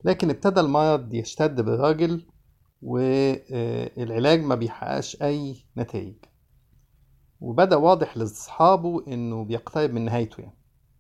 لكن ابتدى المرض يشتد بالراجل والعلاج ما بيحققش أي نتائج وبدأ واضح لأصحابه إنه بيقترب من نهايته يعني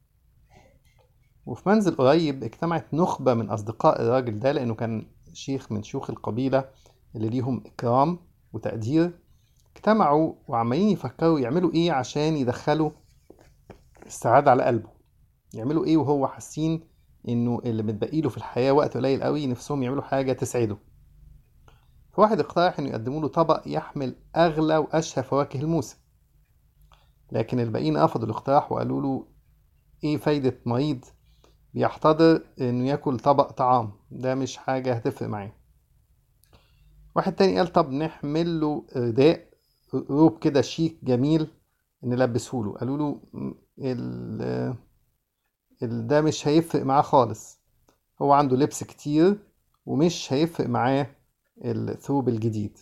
وفي منزل قريب اجتمعت نخبة من أصدقاء الراجل ده لأنه كان شيخ من شيوخ القبيلة اللي ليهم إكرام وتقدير اجتمعوا وعمالين يفكروا يعملوا إيه عشان يدخلوا السعادة على قلبه يعملوا إيه وهو حاسين إنه اللي متبقي له في الحياة وقت قليل قوي نفسهم يعملوا حاجة تسعده فواحد اقترح إنه يقدموا له طبق يحمل أغلى وأشهى فواكه الموسم لكن الباقيين رفضوا الاقتراح وقالوا له إيه فايدة مريض بيحتضر إنه ياكل طبق طعام ده مش حاجة هتفرق معاه واحد تاني قال طب نحمل له رداء روب كده شيك جميل نلبسه له قالوا له ال ال- ده مش هيفرق معاه خالص هو عنده لبس كتير ومش هيفرق معاه الثوب الجديد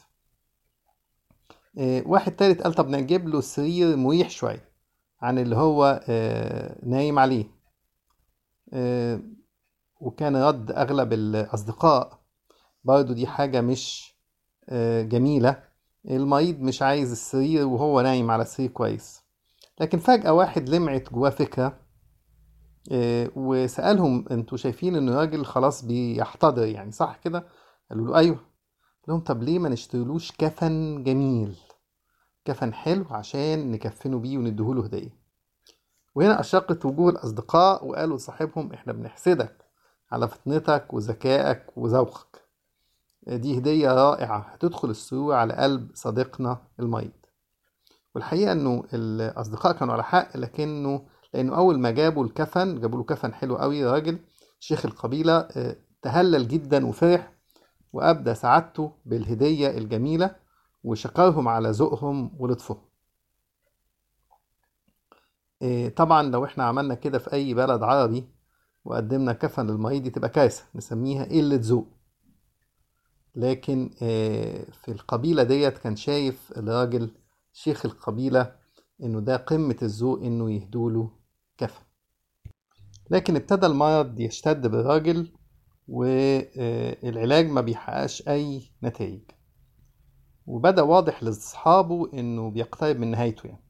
آه، واحد تالت قال طب نجيب له سرير مريح شوية عن اللي هو آه، نايم عليه آه، وكان رد أغلب الأصدقاء برضو دي حاجة مش آه، جميلة المريض مش عايز السرير وهو نايم على سرير كويس لكن فجأة واحد لمعت جواه فكرة آه، وسألهم انتوا شايفين ان الراجل خلاص بيحتضر يعني صح كده قالوا له ايوه قال لهم طب ليه ما نشتريلوش كفن جميل كفن حلو عشان نكفنه بيه ونديهوله هدية وهنا أشرقت وجوه الأصدقاء وقالوا لصاحبهم إحنا بنحسدك على فطنتك وذكائك وذوقك دي هدية رائعة هتدخل السرور على قلب صديقنا المريض والحقيقة إنه الأصدقاء كانوا على حق لكنه لأنه أول ما جابوا الكفن جابوا له كفن حلو قوي راجل شيخ القبيلة آه، تهلل جدا وفرح وأبدى سعادته بالهدية الجميلة وشكرهم على ذوقهم ولطفهم آه، طبعا لو احنا عملنا كده في أي بلد عربي وقدمنا كفن للمريض دي تبقى كارثة نسميها قلة ذوق لكن آه، في القبيلة ديت كان شايف الراجل شيخ القبيلة إنه ده قمة الذوق إنه يهدوله كفن لكن ابتدى المرض يشتد بالراجل والعلاج ما بيحققش أي نتائج وبدأ واضح لأصحابه إنه بيقترب من نهايته يعني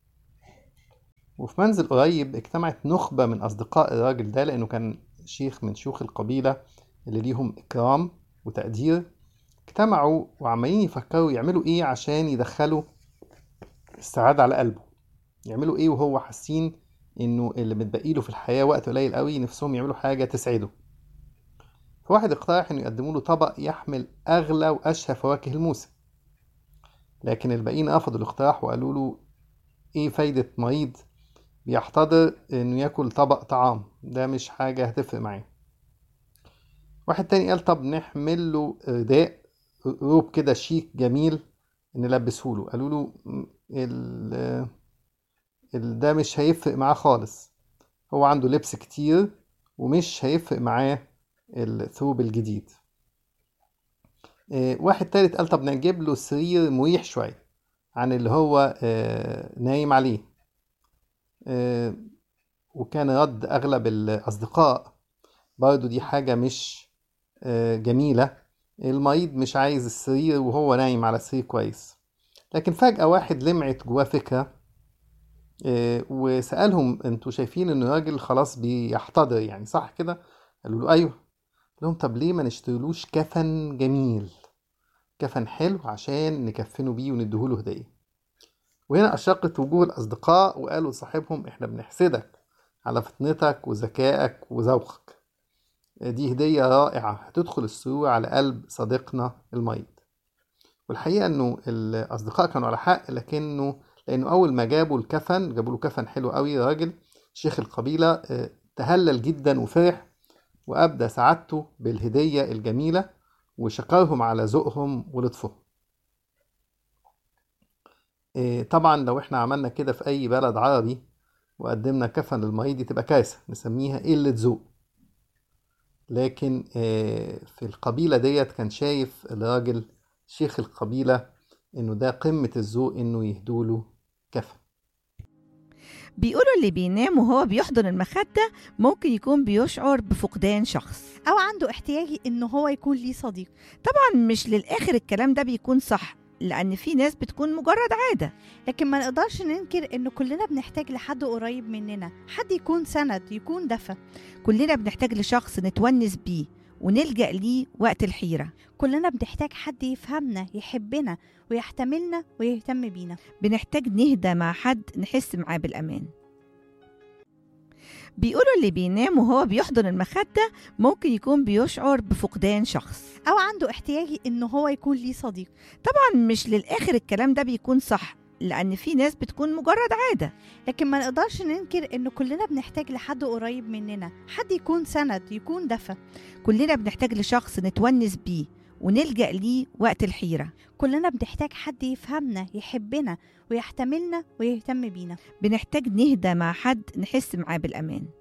وفي منزل قريب اجتمعت نخبة من أصدقاء الراجل ده لأنه كان شيخ من شيوخ القبيلة اللي ليهم إكرام وتقدير اجتمعوا وعمالين يفكروا يعملوا إيه عشان يدخلوا السعادة على قلبه يعملوا إيه وهو حاسين إنه اللي متبقي له في الحياة وقت قليل قوي نفسهم يعملوا حاجة تسعده فواحد اقترح إنه يقدموا له طبق يحمل أغلى وأشهى فواكه الموسم لكن الباقيين رفضوا الاقتراح وقالوا له إيه فايدة مريض بيحتضر إنه ياكل طبق طعام ده مش حاجة هتفرق معاه واحد تاني قال طب نحمل له رداء روب كده شيك جميل نلبسه له قالوا له ال ال- ده مش هيفرق معاه خالص هو عنده لبس كتير ومش هيفرق معاه الثوب الجديد آه، واحد تالت قال طب نجيب له سرير مريح شوية عن اللي هو آه، نايم عليه آه، وكان رد أغلب الأصدقاء برضو دي حاجة مش آه، جميلة المريض مش عايز السرير وهو نايم على سرير كويس لكن فجأة واحد لمعت جواه فكرة آه، وسألهم انتوا شايفين ان الراجل خلاص بيحتضر يعني صح كده قالوا له ايوه قال لهم طب ليه ما نشتريلوش كفن جميل كفن حلو عشان نكفنه بيه ونديهوله هدية وهنا أشرقت وجوه الأصدقاء وقالوا لصاحبهم إحنا بنحسدك على فطنتك وذكائك وذوقك دي هدية رائعة هتدخل السرور على قلب صديقنا المريض والحقيقة إنه الأصدقاء كانوا على حق لكنه لأنه أول ما جابوا الكفن جابوا له كفن حلو قوي راجل شيخ القبيلة آه، تهلل جدا وفرح وأبدى سعادته بالهدية الجميلة وشكرهم على ذوقهم ولطفهم آه، طبعا لو احنا عملنا كده في أي بلد عربي وقدمنا كفن للمريض دي تبقى كارثة نسميها قلة ذوق لكن آه، في القبيلة ديت كان شايف الراجل شيخ القبيلة إنه ده قمة الذوق إنه يهدوله كفن بيقولوا اللي بينام وهو بيحضن المخدة ممكن يكون بيشعر بفقدان شخص أو عنده احتياج إنه هو يكون ليه صديق طبعا مش للآخر الكلام ده بيكون صح لأن في ناس بتكون مجرد عادة لكن ما نقدرش ننكر إنه كلنا بنحتاج لحد قريب مننا حد يكون سند يكون دفى كلنا بنحتاج لشخص نتونس بيه ونلجأ ليه وقت الحيرة كلنا بنحتاج حد يفهمنا يحبنا ويحتملنا ويهتم بينا بنحتاج نهدى مع حد نحس معاه بالأمان بيقولوا اللي بينام وهو بيحضن المخدة ممكن يكون بيشعر بفقدان شخص أو عنده احتياج إنه هو يكون ليه صديق طبعا مش للآخر الكلام ده بيكون صح لأن في ناس بتكون مجرد عادة لكن ما نقدرش ننكر إنه كلنا بنحتاج لحد قريب مننا حد يكون سند يكون دفى كلنا بنحتاج لشخص نتونس بيه ونلجأ ليه وقت الحيرة كلنا بنحتاج حد يفهمنا يحبنا ويحتملنا ويهتم بينا بنحتاج نهدى مع حد نحس معاه بالأمان